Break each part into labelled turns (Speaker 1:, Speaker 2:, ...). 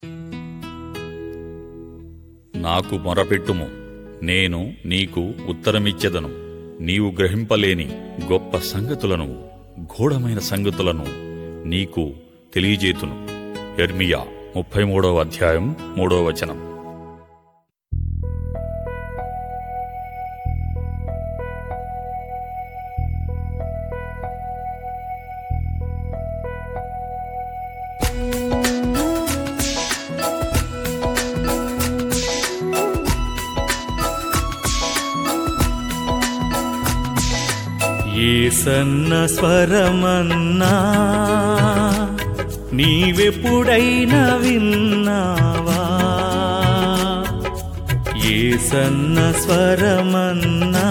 Speaker 1: నాకు మొరపెట్టుము నేను నీకు ఉత్తరమిచ్చెదను నీవు గ్రహింపలేని గొప్ప సంగతులను గూఢమైన సంగతులను నీకు తెలియజేతును ఎర్మియా ముప్పై మూడవ అధ్యాయం మూడవ వచనం
Speaker 2: ఏసన్న స్వరమన్నా నీవెప్పుడైనా విన్నావా ఏసన్న స్వరమన్నా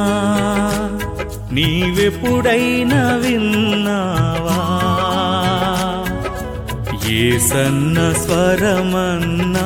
Speaker 2: నీవెప్పుడైనా విన్నావా ఏసన్న స్వరమన్నా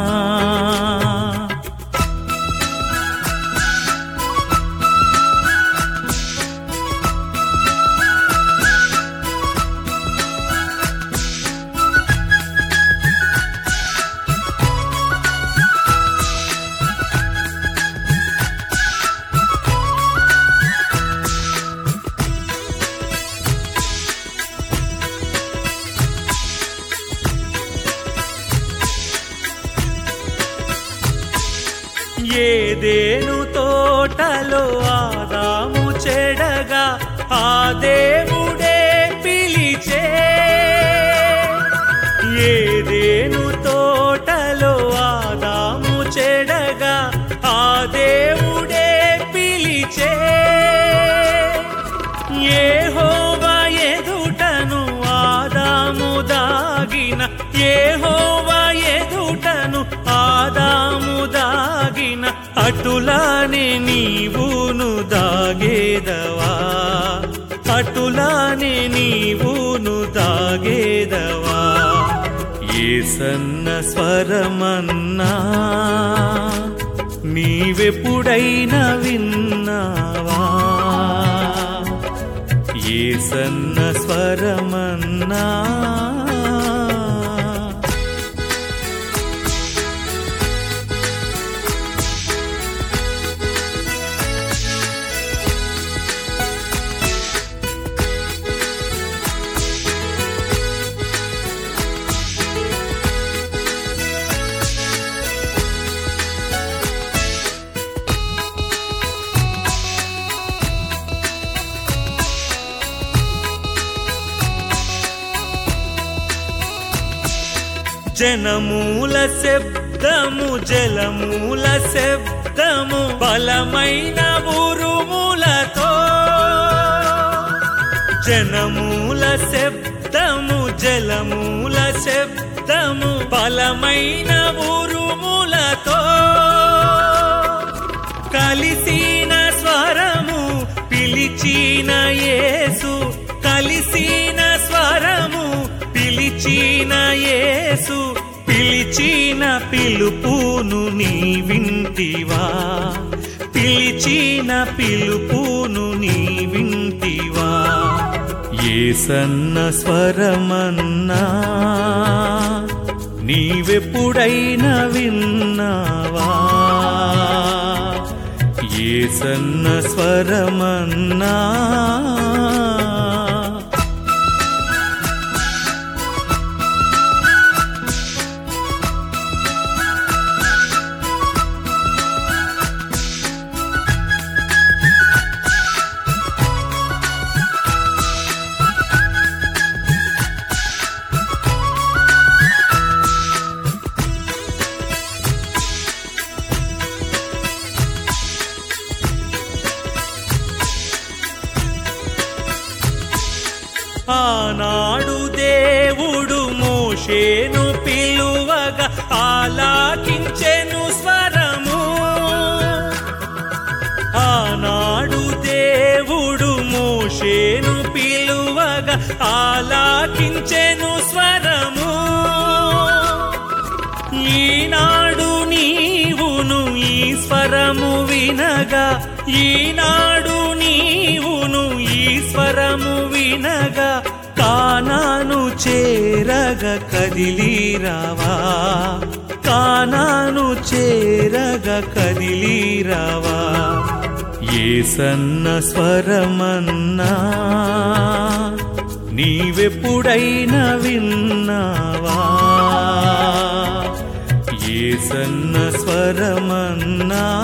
Speaker 2: ఏదేను తోటలో ఆదాము చెడగా ఆ దేవుడే పిలిచే ఏదేను తోటలో ఆదాము చెడగా ఆ దేవుడే పిలిచే ఏహోవా ఎదుటను ఆదాము దాగిన ఏహోవా ఎదుటను ఆదాము దాగిన అటులానే నీవును దాగేదవా అటులానే నీవును దాగేదవా ఏసన్న స్వరమన్నా నీవెప్పుడైనా విన్నావా ఏసన్న స్వరమన్నా జనమూల శబ్దము జలమూల శబ్దము బలమైన ఉరుములతో జనమూల శబ్దము జలమూల శబ్దము బలమైన ఉరుములతో కలిసిన స్వరము పిలిచిన యేసు కలిసిన స్వరము పిలిచిన యేసు పిలిచిన పిలుపును నీ వింటివా పిలిచిన పిలుపును నీ వింటివా ఏసన్న స్వరమన్నా నీవెప్పుడైనా విన్నావా ఏసన్న స్వరమన్నా ఆనాడు దేవుడు మోషేను పిలువగా ఆలాకించెను స్వరము ఆనాడు దేవుడు మోషేను పిలువగా ఆలాకించెను స్వరము ఈనాడు నీవును ఈ స్వరము వినగా ఈనాడు నీవును ఈ స్వరము వినగా కానాను చేరగ చేరగ కదిలీరావా కానాను చేరగ కదిలీరావా ఏసన్న స్వరమన్నా నీవెప్పుడైనా విన్నావా ఏసన్న స్వరమన్నా